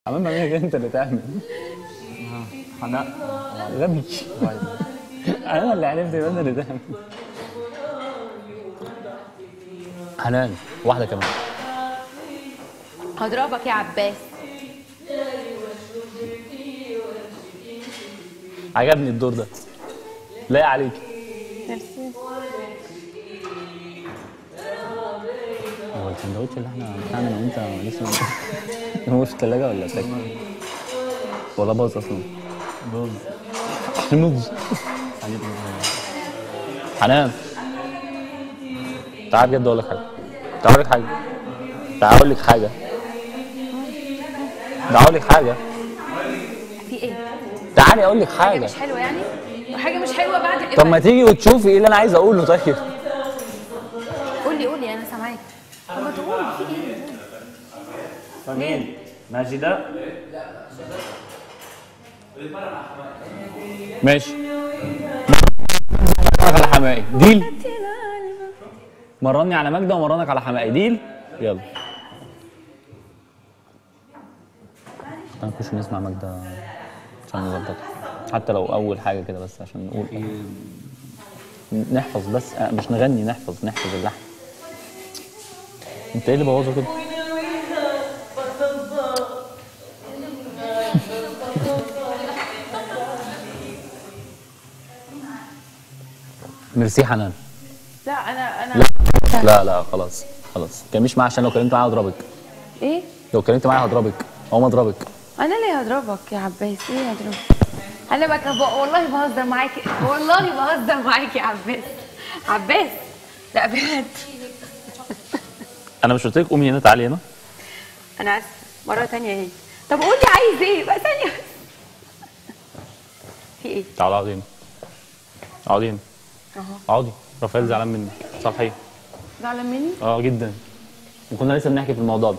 عمال ما هي انت اللي تعمل حنان غبي انا اللي عرفت يبقى انا اللي تعمل حنان واحده كمان هضربك يا عباس عجبني الدور ده لايق عليك هو السندوتش اللي احنا بتاعنا انا وانت لسه هو في الثلاجه ولا ساكن ولا باظ اصلا بوز باظ حنان تعال بجد اقول لك حاجه تعال اقول لك حاجه تعال اقول لك حاجه تعال اقول لك حاجه في ايه تعالي اقول لك حاجه حاجه مش حلوه يعني حاجه مش حلوه بعد طب ما تيجي وتشوفي ايه اللي انا عايز اقوله طيب قول لي قول لي انا سامعاك طب ما تقول في ايه مين؟ ماجدة؟ ماشي مرنك على حمائي ديل مرني على ماجدة ومرنك على حمائي ديل يلا هنخش نسمع ماجدة عشان نظبطها حتى لو أول حاجة كده بس عشان نقول إيه نحفظ بس آه، مش نغني نحفظ نحفظ اللحن انت ايه اللي بوظه كده؟ ميرسي حنان لا انا انا لا لا خلاص خلاص كلميش معايا عشان لو كلمت معايا هضربك ايه لو كلمت معايا هضربك او ما اضربك انا ليه هضربك يا عباس ايه هضربك انا بك والله بهزر معاك والله بهزر معاك يا عباس عباس لا بجد انا مش قلت لك قومي هنا تعالي هنا انا اسفه مره تانية اهي طب قول لي عايز ايه بقى ثانيه بس. في ايه تعالي اقعدي هنا اقعدي هنا اهو اقعدي رافائيل زعلان مني صالحيه زعلان مني اه جدا وكنا لسه بنحكي في الموضوع ده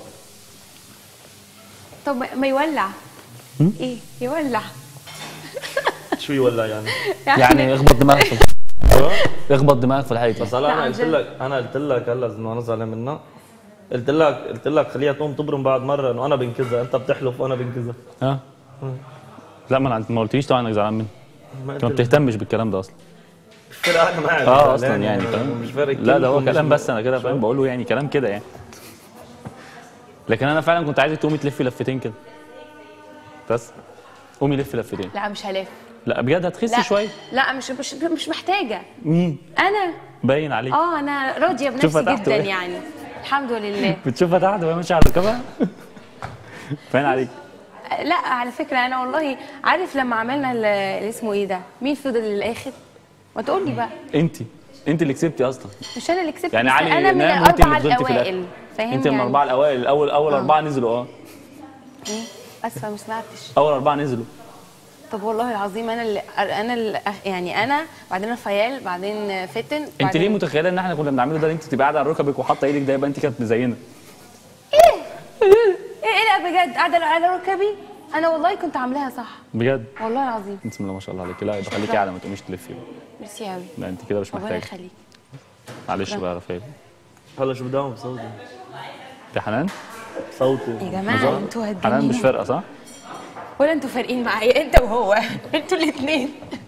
طب ما- ما يولع ايه يولع شو يولع يعني؟ يعني اخبط دماغك في اخبط دماغك في الحيط بس هلا لا، انا عن قلت جد. لك انا قلت لك هلا انه انا زعلان منها قلت لك قلت لك خليها تقوم تبرم بعد مره انه انا بنكزها انت بتحلف وانا بنكزها ها لا ما أنا- ما قلتليش طبعا انك زعلان مني ما انت ما قلت لك. بتهتمش بالكلام ده اصلا مش فارق انا معك اه اصلا يعني أنا فاهم مش فارق لا ده هو كلمة كلام مش- بس انا كده فاهم بقول له يعني كلام كده يعني لكن انا فعلا كنت عايزك تقومي تلفي لفتين كده بس قومي لفي لفتين لا مش هلف لا بجد هتخسي لا شويه لا مش مش مش محتاجه مين انا باين عليك اه انا راضيه شوفها بنفسي تحت جدا وإيه؟ يعني الحمد لله بتشوفها تحت وهي ماشيه على ركبها باين عليك لا على فكره انا والله عارف لما عملنا ال- اللي اسمه ايه ده مين فضل للاخر ما تقول لي بقى انت انت اللي كسبتي اصلا مش انا اللي كسبت يعني بس علي انا من نام وانت الاربعه اللي فضلتي في الاوائل الاخر فاهم انت من يعني الاربعه الاوائل الاول اول اربعه نزلوا اه ايه اسفه ما سمعتش اول اربعه نزلوا طب والله العظيم انا اللي انا اللي يعني انا بعدين رفايال بعدين فتن انت ليه بعدين- متخيله ان احنا كنا بنعمله ده انت تبقى قاعده على ركبك وحاطه ايدك ده يبقى انت كانت مزينه ايه ايه لا بجد قاعده على ركبي انا والله كنت عاملاها صح بجد والله العظيم بسم الله ما شاء الله عليك لا يبقى شكراً. خليكي قاعده ما تقوميش تلفي بقى. ميرسي قوي لا انت كده مش ربنا محتاجه يخليك معلش بقى يا رفايل هلا شو بدهم بصوتي يا حنان صوتي يا جماعه انتوا حنان مش هتجننوا فارقه صح؟ ولا انتوا فارقين معايا انت وهو انتوا الاثنين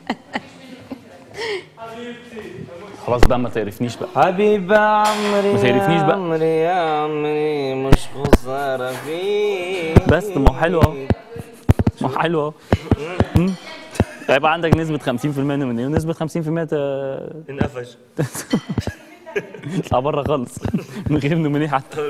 خلاص بقى ما تقرفنيش بقى حبيب عمري ما تقرفنيش بقى. يا عمري يا عمري مش خسارة فيك بس ما هو حلو اهو ما هو حلو اهو مم. هيبقى عندك نسبة 50% من ايه ونسبة 50% ت... انقفش تطلع بره خالص من غير نومينيه حتى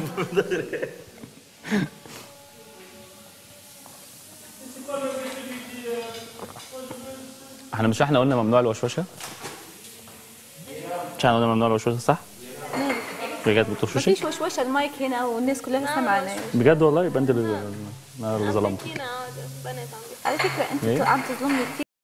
احنا مش احنا قلنا ممنوع الوشوشه؟ مش احنا قلنا ممنوع الوشوشه صح؟ بجد بتوشوشي؟ مفيش وشوشه المايك هنا والناس كلها سمعنا بجد والله يبقى انت اللي انا اللي ظلمتك على فكره انت إيه؟ عم تظلمني كثير